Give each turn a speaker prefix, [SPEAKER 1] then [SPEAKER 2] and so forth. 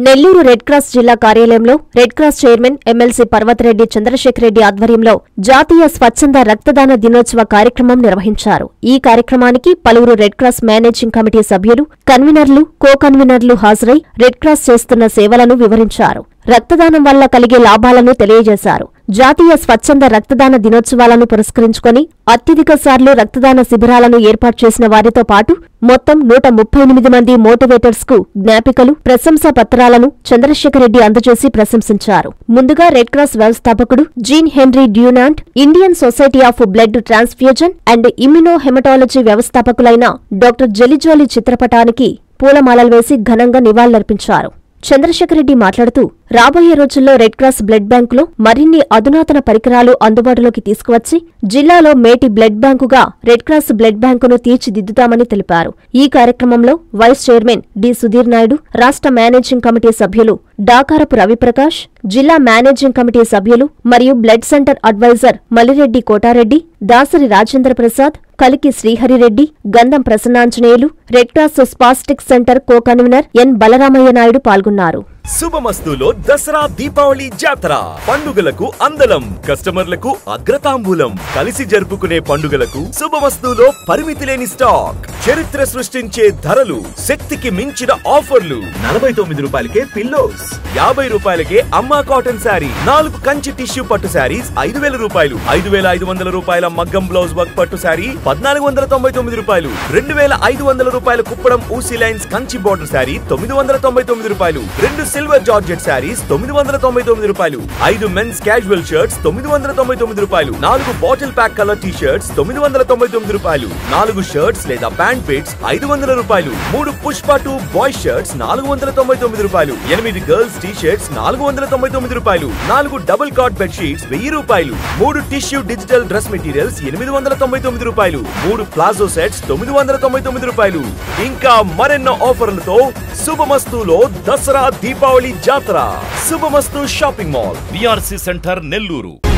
[SPEAKER 1] Nellore red cross జిల్లా కార్యాలయంలో red cross chairman MLC Parvathareddy Chandrasekhar Reddy ఆధ్వర్యంలో జాతీయ స్వచ్ఛంద రక్తదాన దినోత్సవ కార్యక్రమం నిర్వహించారు ఈ కార్యక్రమానికి పలువురు రెడ్ క్రాస్ మేనేజింగ్ కమిటీ సభ్యులు కన్వీనర్లు కో కన్వీనర్లు హాజరై రెడ్ క్రాస్ చేస్తున్న సేవలను వివరించారు రక్తదానం వల్ల కలిగే లాభాలను తెలియజేశారు జాతీయ స్వచ్ఛంద రక్తదాన దినోత్సవాలను పురస్కరించుకొని అత్యధిక సార్లు రక్తదాన శిబిరాలను ఏర్పాటు చేసిన వారితో పాటు మొత్తం నూట ముప్పై ఎనిమిది మంది మోటివేటర్స్ కు జ్ఞాపికలు ప్రశంసా పత్రాలను చంద్రశేఖర్ రెడ్డి అందజేసి ప్రశంసించారు ముందుగా రెడ్ క్రాస్ వ్యవస్థాపకుడు Jean Henry Dunant Indian society of blood transfusion and immunohaematology వ్యవస్థాపకులైన డాక్టర్ జలిజోలి చిత్రపటానికి పూలమాలలు వేసి ఘనంగా నివాళులర్పించారు చంద్రశేఖర్ రెడ్డి మాట్లాడుతూ రాబోయే రోజుల్లో రెడ్ క్రాస్ బ్లడ్ బ్యాంకులో మరిన్ని అధునాతన పరికరాలు అందుబాటులోకి తీసుకువచ్చి జిల్లాలో మేటి బ్లడ్ బ్యాంకుగా రెడ్ క్రాస్ బ్లడ్ బ్యాంకును తీర్చిదిద్దుతామని తెలిపారు ఈ కార్యక్రమంలో vice chairman D Sudheer Naidu రాష్ట్ర మేనేజింగ్ కమిటీ సభ్యులు డాకారపు రవిప్రకాష్ జిల్లా మేనేజింగ్ కమిటీ సభ్యులు మరియు blood centre adviser Malireddy Kotareddy Dasari Rajendra Prasad Kaliki Sriharireddy Gandham Prasannanjaneyulu red cross spastic centre co convener N Balaramaiah Naidu పాల్గొన్నారు
[SPEAKER 2] శుభమస్తులో దసరా దీపావళి జాతర పండుగలకు అందలం కస్టమర్లకు అగ్రతాంబూలం కలిసి జరుపుకునే పండుగలకు శుభమస్తులో పరిమితి లేని స్టాక్ చరిత్ర సృష్టించే ధరలు శక్తికి మించిన ఆఫర్లు నలభై తొమ్మిది రూపాయలకే పిల్లోస్ యాభై రూపాయలకే అమ్మా కాటన్ శారీ నాలుగు కంచి టిష్యూ పట్టు శారీస్ ఐదు వేల రూపాయలు ఐదు వేల ఐదు వందల రూపాయల మగ్గం బ్లౌజ్ వర్క్ పట్టు శారీ పద్నాలుగు వందల తొంభై తొమ్మిది రూపాయలు రెండు వేల ఐదు వందల రూపాయల కుప్పడం ఊసీ లైన్స్ కంచి బోర్డర్ శారీ తొమ్మిది వందల తొంభై తొమ్మిది రూపాయలు రెండు సిల్వర్ జార్జెట్ శారీస్ తొమ్మిది వందల తొంభై తొమ్మిది రూపాయలు ఐదు మెన్స్ క్యాజువల్ షర్ట్స్ తొమ్మిది వందల తొంభై తొమ్మిది రూపాయలు నాలుగు bottle pack colour T shirts తొమ్మిది వందల తొంభై తొమ్మిది రూపాయలు నాలుగు షర్ట్స్ లేదా ప్యాంట్ పిట్స్ ఐదు వందల రూపాయలు మూడు పుష్ప టూ బాయ్ షర్ట్స్ నాలుగు వందల తొంభై తొమ్మిది రూపాయలు ఎనిమిది గర్ల్స్ టీ షర్ట్స్ నాలుగు వందల తొంభై తొమ్మిది రూపాయలు నాలుగు డబుల్ కాట్ బెడ్ షీట్స్ వెయ్యి రూపాయలు మూడు టిష్యూ డిజిటల్ డ్రెస్ మెటీరియల్స్ ఎనిమిది వందల తొంభై తొమ్మిది రూపాయలు మూడు ప్లాజో సెట్స్ తొమ్మిది వందల తొంభై తొమ్మిది రూపాయలు ఇంకా మరెన్నో ఆఫర్లతో శుభమస్తులో దసరా దీపావళి జాతర Shubhamasthu shopping mall
[SPEAKER 3] VRC centre Nellore